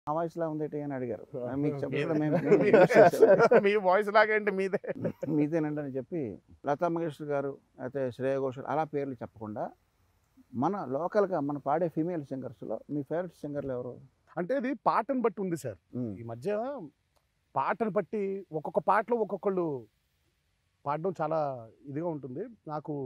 ఆ వయసులో ఉందేటి అని అడిగారు మీకు చెప్పడం మీదే. మేము మేము use చేసాం. మీ వాయిస్ లాగండి మీదే మీదేనండి అని చెప్పి లతా మంగేష్కర్ గారు అయితే శ్రేయ ఘోషల్ అలా పేర్లు చెప్పకుండా మన లోకల్గా మన పాడే ఫీమేల్ సింగర్స్లో మీ ఫేవరెట్ సింగర్లు ఎవరు అంటే ఇది పాటను బట్టి ఉంది సార్ ఈ మధ్య పాటను బట్టి ఒక్కొక్క పాటలో ఒక్కొక్కళ్ళు పాడడం చాలా ఇదిగా ఉంటుంది నాకు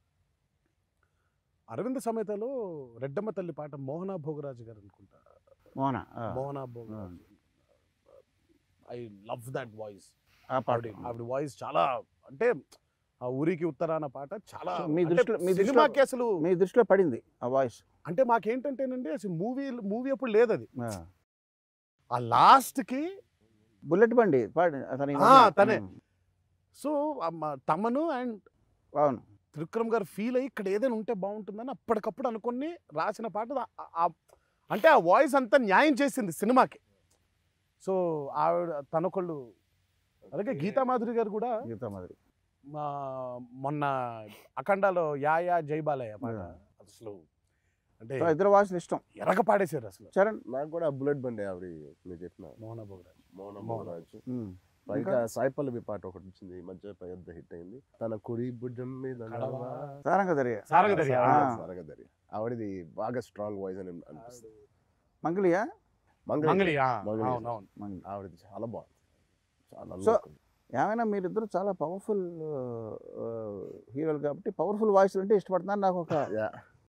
అరవింద సమేతలో రెడ్డమ్మ తల్లి పాట మోహన భోగరాజు గారు అనుకుంటా మోహన ఆ, Mohana Bhogaraju I love that voice ఆ పాట ఆవిడ ఆవిడ వాయిస్ చాలా అంటే ఆ ఊరికి ఉత్తరాన పాట చాలా సో మీ అంటే దృష్టిలో- మీ దృష్టిలో- సినిమాకి అసలు మీ దృష్టిలో పడింది ఆ వాయిస్ అంటే మాకేంటంటేనండి అసలు మూవీ మూవీ అప్పుడు లేదు అది ఆ లాస్ట్ కి బుల్లెట్ బండి పాడి అతని ఆ, తనే. సో తమను అండ్ అవును త్రివిక్రమ్ గారు ఫీల్ అయ్యి ఇక్కడ ఏదైనా ఉంటే బాగుంటుందని అప్పటికప్పుడు అనుకుని రాసిన పాట ఆ- ఆ- అంటే ఆ వాయిస్ అంతా న్యాయం చేసింది సినిమాకి సో ఆవిడ తనొకళ్ళు అలాగే గీతా మాధురి గారు కూడా గీతా మాదిరి మా మొన్న అఖండాలో యా యా జై బాలయ్య పాట Yeah. అసలు అంటే సో ఇద్దరు వాయిస్లు ఇష్టం ఎరగ పాడేశారు అసలు చరణ్ నాకు కూడా బుల్లెట్ బండి ఆవిడ మీరు చెప్పిన మోహన భోగరాజ్ మౌన మౌన. మోహరాజు ఉమ్. ఇంకా సాయి పల్లవి పాట ఒకటి వచ్చింది ఈ మధ్య పెద్ద హిట్ అయింది తన కుడి భుజం మీద కడవ. సారంగధరి సారంగధరి, ఆ. సరగదరి ఆవిడది బాగా స్ట్రాంగ్ వాయిస్ అని అనిపిస్తుంది మంగళియా మంగళ మంగళి ఆ, మంగళి. అవును అవును మంగళి ఆవిడది చాలా బాగుంది చాలా సో, look. ఏమైనా మీరిద్దరు చాలా పవర్ఫుల్ హీరోలు కాబట్టి పవర్ఫుల్ వాయిస్ అంటే ఇష్టపడుతున్నారు నాకు ఒక Yeah.